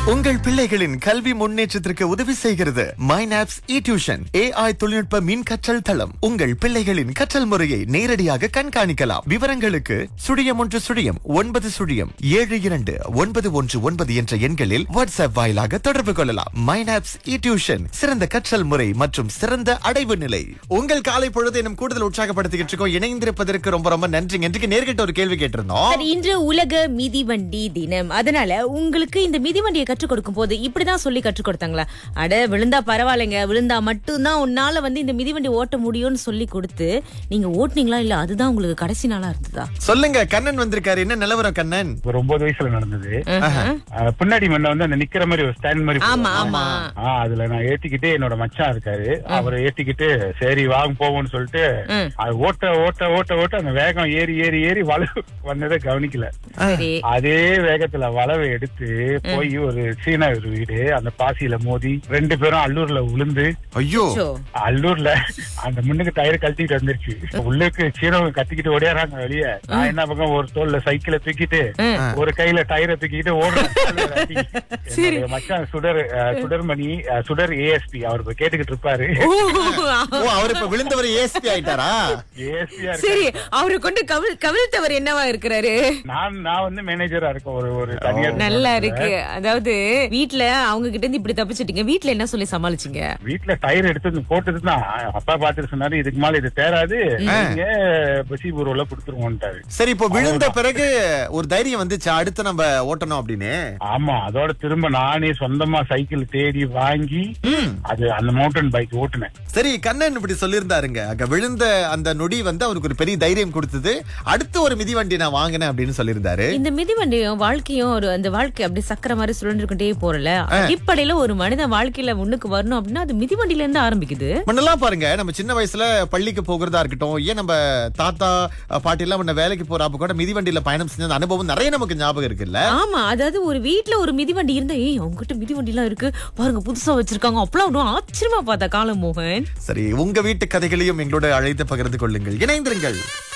உங்கள் பிள்ளைகளின் கல்வி முன்னேற்றத்திற்கு உதவி செய்கிறது மைனாப்ஸ் இ டியூஷன் ஏஐ தொழில்நுட்ப மின் கற்றல் தளம் உங்கள் பிள்ளைகளின் கற்றல் முறையை நேரடியாக கண்காணிக்கலாம் விவரங்களுக்கு சுழியம் ஒன்று சுழியம் ஒன்பது சுழியம் ஏழு இரண்டு ஒன்பது ஒன்று ஒன்பது என்ற எண்களில் வாட்ஸ்அப் வாயிலாக தொடர்பு கொள்ளலாம் மைனாப்ஸ் இ டியூஷன் சிறந்த கற்றல் முறை மற்றும் சிறந்த அடைவு நிலை உங்கள் காலை பொழுது இன்னும் கூடுதல் உற்சாகப்படுத்திக்கிட்டு இருக்கோம் இணைந்திருப்பதற்கு ரொம்ப ரொம்ப நன்றிங்க இன்றைக்கு நேர்கிட்ட ஒரு கேள்வி கேட்டிருந்தோம் சரி இன்று உலக மிதிவண்டி தினம் அதனால உங்களுக்கு இந்த மிதிவண்டியை கற்றுக் கொடுக்கும் போது இப்படிதான் சொல்லி கற்றுக் கொடுத்தாங்களா அட விழுந்தா பரவாயில்லைங்க விழுந்தா மட்டும்தான் உன்னால வந்து இந்த மிதிவண்டி ஓட்ட முடியும்னு சொல்லி கொடுத்து நீங்க ஓட்டுனீங்களா இல்ல அதுதான் உங்களுக்கு கடைசி நாளா இருந்ததா சொல்லுங்க கண்ணன் வந்திருக்காரு என்ன நிலவரம் கண்ணன் ஒரு ஒன்பது வயசுல நடந்தது ஆஹா. அஹ் பின்னாடி முன்ன வந்து அந்த நிக்கிற மாதிரி ஒரு ஸ்டாண்ட் மாதிரி ஆமா போடுவாங்க. ஆமா ஆ, அதுல நான் ஏத்திக்கிட்டு என்னோட மச்சான் இருக்காரு அவரை ஏத்திக்கிட்டு சரி வாங்க போவோம்னு சொல்லிட்டு ம். அது ஓட்ட ஓட்ட ஓட்ட ஓட்ட அந்த வேகம் ஏறி ஏறி ஏறி வளவு வந்ததை கவனிக்கல சரி அதே வேகத்துல வளவை எடுத்து போய் ஒரு சீன ஒரு வீடு அந்த பாசியில மோதி ரெண்டு பேரும் அல்லூர்ல விழுந்து ஐயோ சோ. அல்லூர்ல அந்த முன்னுக்கு டயர் கழட்டிட்டு வந்துருச்சு உள்ளுக்கு சீனவங்க கத்திக்கிட்டு ஓடியாராங்க வெளியே நான் என்ன பக்கம் ஒரு தோல்ல சைக்கிளை தூக்கிட்டு ஒரு கையில டயரை தூக்கிட்டு ஓடுறேன் கால்ல அடி. என்னுடைய மச்சான் சுடர் அஹ், சுடர்மணி அஹ், சுடர் ஏஎஸ்பி அவர் இப்ப கேட்டுக்கிட்டு இருப்பாரு ஓ, ஓ அவர் இப்ப விழுந்தவர் ஏஎஸ்பி ஆயிட்டாரா ஏஎஸ்பியா சரி அவரு கொண்டு கவிழ் கவிழ்த்தவர் என்னவா இருக்கிறாரு நான் நான் வந்து மேனேஜரா இருக்கேன் ஒரு ஒரு தனியார் நல்லா இருக்கு அதாவது வீட்ல அவங்க கிட்ட இருந்து இப்படி தப்பிச்சிட்டீங்க வீட்ல என்ன சொல்லி சமாளிச்சீங்க வீட்டுல டயர் எடுத்து போட்டுட்டு தான் அப்பா பாத்துட்டு சொன்னாரு இதுக்கு மேல இது தேராது நீங்க பசிபூர்வல கொடுத்துருவோம்ட்டாரு சரி இப்போ விழுந்த பிறகு ஒரு தைரியம் வந்துச்சு அடுத்து நம்ம ஓட்டணும் அப்படின்னு ஆமா அதோட திரும்ப நானே சொந்தமா சைக்கிள் தேடி வாங்கி அது அந்த மவுண்டன் பைக் ஓட்டுனேன் சரி கண்ணன் இப்படி சொல்லியிருந்தாருங்க அங்க விழுந்த அந்த நொடி வந்து அவருக்கு ஒரு பெரிய தைரியம் கொடுத்தது அடுத்து ஒரு மிதிவண்டி நான் வாங்கினேன் அப்படின்னு சொல்லியிருந்தாரு இந்த மிதிவண்டியும் வாழ்க்கையும் ஒரு அந்த வாழ்க்கை அப்படி சக்கர மாதிரி சுழன்றுகிட்டே போறல அடிப்படையில ஒரு மனிதன் வாழ்க்கையில முன்னுக்கு வரணும் அப்படின்னா அது மிதிவண்டில இருந்து ஆரம்பிக்குது முன்னெல்லாம் பாருங்க நம்ம சின்ன வயசுல பள்ளிக்கு போகிறதா இருக்கட்டும் ஏன் நம்ம தாத்தா பாட்டி எல்லாம் முன்ன வேலைக்கு போறப்ப கூட மிதிவண்டியில பயணம் செஞ்ச அந்த அனுபவம் நிறைய நமக்கு ஞாபகம் இருக்குல்ல ஆமா அதாவது ஒரு வீட்ல ஒரு மிதிவண்டி இருந்தா ஏய் அவங்ககிட்ட மிதிவண்டி எல்லாம் இருக்கு பாருங்க புதுசா வச்சிருக்காங்க அப்பெல்லாம் அப்படியே ஆச்சரியமா பார்த்தா காலம் மோகன் சரி உங்க வீட்டு கதைகளையும் எங்களோட அழைத்து பகிர்ந்து கொள்ளுங்கள் இணைந்திருங்கள்